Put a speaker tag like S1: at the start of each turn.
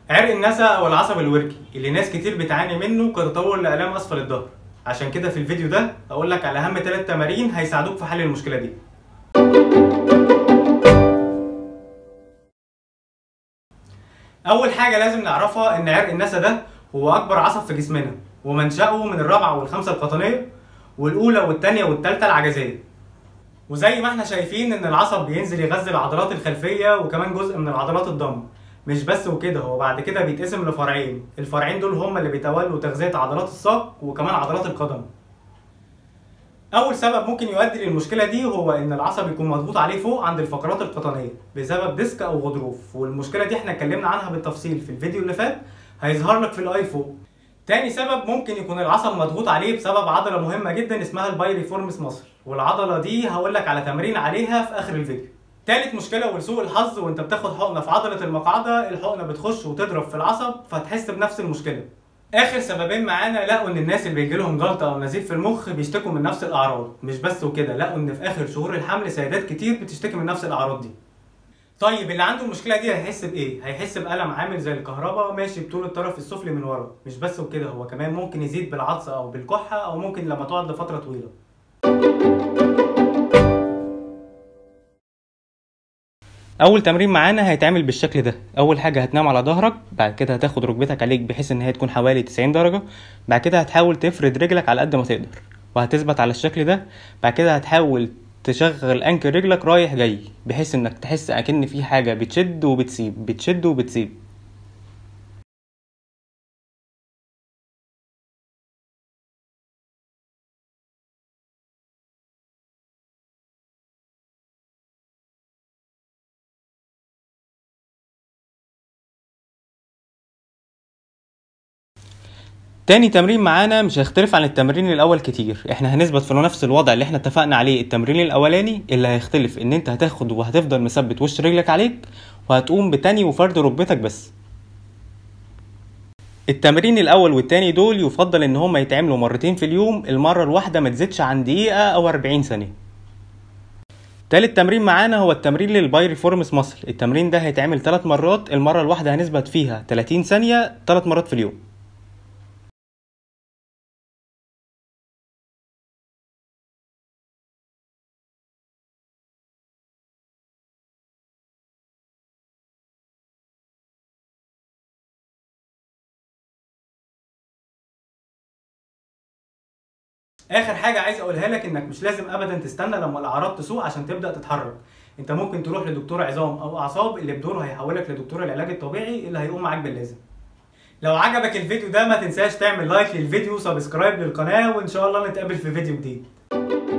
S1: عرق النسا او العصب الوركي اللي ناس كتير بتعاني منه كتطور لالام اسفل الظهر عشان كده في الفيديو ده اقول لك على اهم ثلاث تمارين هيساعدوك في حل المشكله دي اول حاجه لازم نعرفها ان عرق النسا ده هو اكبر عصب في جسمنا ومنشأه من الرابعه والخامسه القطنيه والاولى والثانيه والثالثه العجزيه وزي ما احنا شايفين ان العصب بينزل يغذي العضلات الخلفيه وكمان جزء من العضلات الضم مش بس وكده هو بعد كده بيتقسم لفرعين الفرعين دول هما اللي بيتولوا تغذيه عضلات الساق وكمان عضلات القدم اول سبب ممكن يؤدي للمشكله دي هو ان العصب يكون مضغوط عليه فوق عند الفقرات القطنيه بسبب ديسك او غضروف والمشكله دي احنا اتكلمنا عنها بالتفصيل في الفيديو اللي فات هيظهر لك في الاي فوق تاني سبب ممكن يكون العصب مضغوط عليه بسبب عضله مهمه جدا اسمها البايريفورمس مصر والعضله دي هقول لك على تمرين عليها في اخر الفيديو تالت مشكله ولسوء الحظ وانت بتاخد حقنه في عضله المقعده الحقنه بتخش وتضرب في العصب فتحس بنفس المشكله اخر سببين معانا لقوا ان الناس اللي بيجي لهم جلطه او نزيف في المخ بيشتكوا من نفس الاعراض مش بس وكده لقوا ان في اخر شهور الحمل سيدات كتير بتشتكي من نفس الاعراض دي طيب اللي عنده المشكله دي هيحس بايه هيحس بالم عامل زي الكهرباء ماشي بطول الطرف السفلي من ورا مش بس وكده هو كمان ممكن يزيد بالعطس او بالكحه او ممكن لما تقعد لفتره طويله اول تمرين معانا هيتعمل بالشكل ده اول حاجه هتنام على ظهرك بعد كده هتاخد ركبتك عليك بحيث ان هي تكون حوالي 90 درجه بعد كده هتحاول تفرد رجلك على قد ما تقدر وهتثبت على الشكل ده بعد كده هتحاول تشغل انكل رجلك رايح جاي بحيث انك تحس اكن في حاجه بتشد وبتسيب بتشد وبتسيب تاني تمرين معانا مش هيختلف عن التمرين الاول كتير احنا هنثبت في نفس الوضع اللي احنا اتفقنا عليه التمرين الاولاني اللي هيختلف ان انت هتاخد وهتفضل مثبت وش رجلك عليك وهتقوم بتاني وفرد ركبتك بس التمرين الاول والتاني دول يفضل ان هما يتعملوا مرتين في اليوم المره الواحده ما تزيدش عن دقيقه او 40 ثانيه تالت تمرين معانا هو التمرين للبايريفورمس ماسل التمرين ده هيتعمل 3 مرات المره الواحده هنثبت فيها 30 ثانيه 3 مرات في اليوم اخر حاجه عايز اقولها لك انك مش لازم ابدا تستنى لما الاعراض تسوء عشان تبدا تتحرك انت ممكن تروح لدكتور عظام او اعصاب اللي بدوره هيحولك لدكتور العلاج الطبيعي اللي هيقوم معاك باللازم لو عجبك الفيديو ده ما تنساش تعمل لايك للفيديو وسبسكرايب للقناه وان شاء الله نتقابل في فيديو جديد